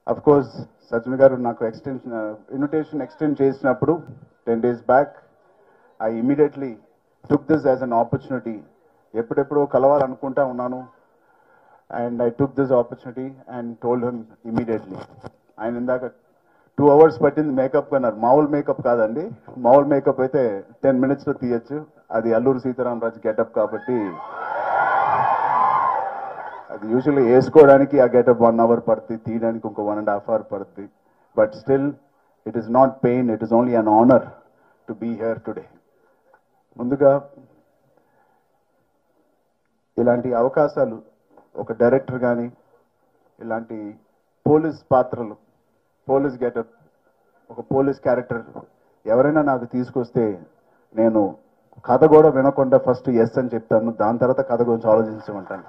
of course Sajjan garu నాకు extension invitation extend చేసినప్పుడు ten days back I immediately took this as an opportunity ఎప్పుడెప్పుడో కలవాలనుకుంటా ఉన్నాను and I took this opportunity and told him immediately ఆయన ఇందాక two hours పట్టింది makeup అన్నారు మామూలు మేకప్ కాదండి మామూలు మేకప్ అయితే టెన్ మినిట్స్లో తీయచ్చు అది అల్లూరు సీతారామరాజు గెటప్ కాబట్టి అది యూజువల్లీ వేసుకోవడానికి ఆ గెటప్ వన్ అవర్ పడుతుంది తీయడానికి ఇంకో వన్ అండ్ హాఫ్ అవర్ పడుతుంది but still it is not pain it is only an honour to be here today ముందుగా ఇలాంటి అవకాశాలు ఒక డైరెక్టర్ కానీ ఇలాంటి పోలీస్ పాత్రలు పోలీస్ గెటప్ ఒక పోలీస్ క్యారెక్టర్ ఎవరైనా నాకు తీసుకొస్తే నేను కథ కూడా వినకుండా ఫస్ట్ ఎస్ అని చెప్తాను దాని తర్వాత కథ గురించి ఆలోచించమంటాను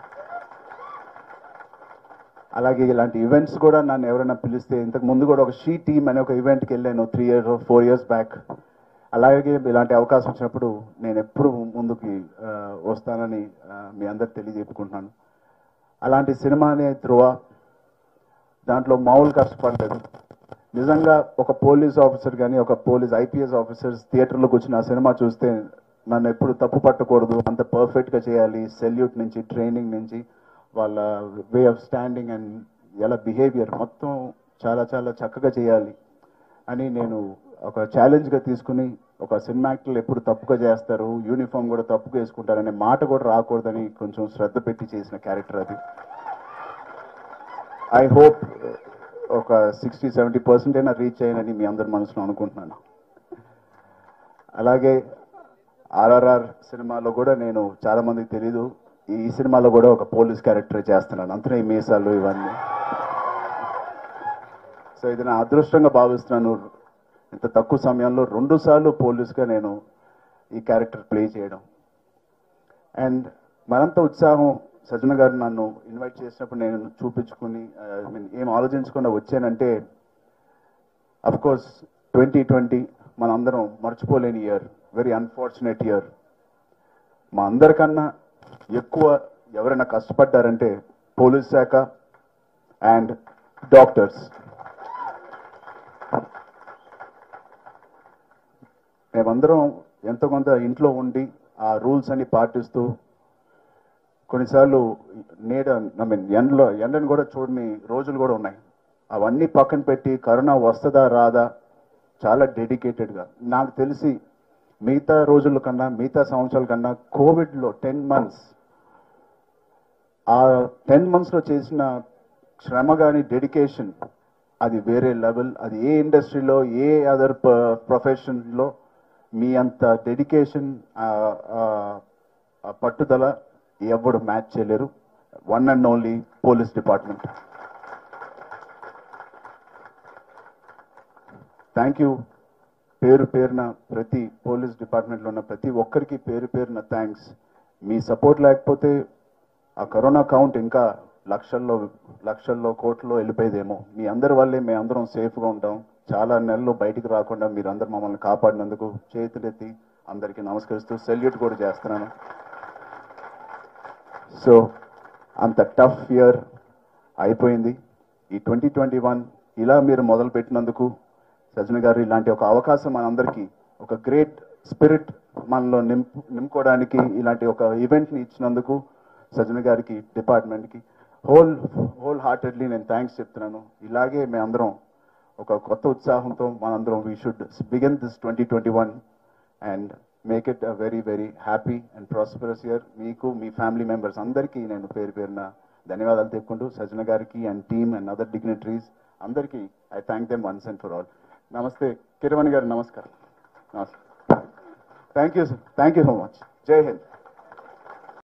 అలాగే ఇలాంటి ఈవెంట్స్ కూడా నన్ను ఎవరైనా పిలిస్తే ఇంతకు ముందు కూడా ఒక షీ టీమ్ అనే ఒక ఈవెంట్కి వెళ్ళాను three years four years back అలాగే ఇలాంటి అవకాశం వచ్చినప్పుడు నేను ఎప్పుడు ముందుకి ఆ, వస్తానని ఆ, మీ అందరికి తెలియజెప్పుకుంటున్నాను అలాంటి సినిమానే ధ్రువ దాంట్లో మామూలు కష్టపడలేదు నిజంగా ఒక పోలీస్ ఆఫీసర్ కానీ ఒక పోలీస్ ఐపీఎస్ ఆఫీసర్స్ థియేటర్లోకి వచ్చిన ఆ సినిమా చూస్తే నన్ను ఎప్పుడు తప్పు పట్టకూడదు అంత పర్ఫెక్ట్గా చేయాలి సెల్యూట్ నుంచి ట్రైనింగ్ నుంచి వాళ్ళ వే ఆఫ్ స్టాండింగ్ అండ్ ఎలా బిహేవియర్ మొత్తం చాలా చాలా చక్కగా చేయాలి అని నేను ఒక ఛాలెంజ్గా తీసుకుని ఒక సినిమా యాక్టర్లు ఎప్పుడు తప్పుగా చేస్తారు యూనిఫామ్ కూడా తప్పుగా వేసుకుంటారనే మాట కూడా రాకూడదని కొంచెం శ్రద్ధ పెట్టి చేసిన క్యారెక్టర్ అది ఐ హోప్ ఒక సిక్స్టీ సెవెంటీ పర్సెంట్ అయినా రీచ్ అయ్యానని మీ అందరి మనసులో అనుకుంటున్నాను అలాగే ఆర్ఆర్ఆర్ సినిమాలో కూడా నేను చాలా మందికి తెలీదు ఈ సినిమాలో కూడా ఒక పోలీస్ క్యారెక్టర్ చేస్తున్నాను అంతనే ఈ మీసాలు ఇవన్నీ సో ఇది నా అదృష్టంగా భావిస్తున్నాను ఇంత తక్కువ సమయంలో రెండు సార్లు పోలీస్గా నేను ఈ క్యారెక్టర్ ప్లే చేయడం అండ్ మరంత ఉత్సాహం సజ్జన గారు నన్ను ఇన్వైట్ చేసినప్పుడు నేను చూపించుకుని ఐ మీన్ ఏం ఆలోచించకుండా వచ్చానంటే అఫ్ కోర్స్ ట్వంటీ ట్వంటీ మనందరం మర్చిపోలేని ఇయర్ వెరీ అన్ఫార్చునేట్ ఇయర్ మా అందరికన్నా ఎక్కువ ఎవరైనా కష్టపడ్డారంటే పోలీస్ శాఖ అండ్ డాక్టర్స్ మేమందరం ఎంతో కొంత ఇంట్లో ఉండి ఆ రూల్స్ అన్ని పాటిస్తూ కొన్నిసార్లు నీడ ఐ మీన్ ఎండలో ఎండను కూడా చూడని రోజులు కూడా ఉన్నాయి అవన్నీ పక్కన పెట్టి కరోనా వస్తుందా రాదా చాలా డెడికేటెడ్గా నాకు తెలిసి మిగతా రోజుల కన్నా మిగతా సంవత్సరాల కన్నా కోవిడ్లో టెన్ మంత్స్ ఆ టెన్ మంత్స్లో చేసిన శ్రమ కానీ డెడికేషన్ అది వేరే లెవెల్ అది ఏ ఇండస్ట్రీలో ఏ అదర్ ప్రొఫెషన్లో మీ అంత డెడికేషన్ పట్టుదల ఎవడు మ్యాచ్ చేయలేరు one and only police department thank you పేరు పేరున ప్రతి పోలీస్ డిపార్ట్మెంట్లో ఉన్న ప్రతి ఒక్కరికి పేరు పేరున థ్యాంక్స్ మీ సపోర్ట్ లేకపోతే ఆ కరోనా కౌంట్ ఇంకా లక్షల్లో లక్షల్లో కోట్లో వెళ్ళిపోయేదేమో మీ అందరి వల్లే మేము అందరం సేఫ్గా ఉంటాం చాలా నెలలు బయటికి రాకుండా మీరందరూ మమ్మల్ని కాపాడినందుకు చేతులెత్తి అందరికీ నమస్కరిస్తూ సెల్యూట్ కూడా చేస్తున్నాను సో అంత టఫ్ ఇయర్ అయిపోయింది ఈ ట్వంటీ ట్వంటీ వన్ ఇలా మీరు మొదలు పెట్టినందుకు సజ్జన గారు ఇలాంటి ఒక అవకాశం మనందరికీ ఒక గ్రేట్ స్పిరిట్ మనలో నింపు నింపుకోవడానికి ఇలాంటి ఒక ఈవెంట్ని ఇచ్చినందుకు సజ్జన గారికి డిపార్ట్మెంట్కి హోల్ హోల్ హార్టెడ్లీ నేను థ్యాంక్స్ చెప్తున్నాను ఇలాగే మేమందరం ఒక కొత్త ఉత్సాహంతో మనందరం we should begin this twenty twenty one and make it a very very happy and prosperous year మీకు మీ ఫ్యామిలీ మెంబర్స్ అందరికీ నేను పేరు పేరున ధన్యవాదాలు చెప్పుకుంటూ సజ్జన గారికి and team and other dignitaries అందరికీ I thank them once and for all నమస్తే కిరవణి గారు నమస్కారం నమస్తే thank you sir thank you so much జై హింద్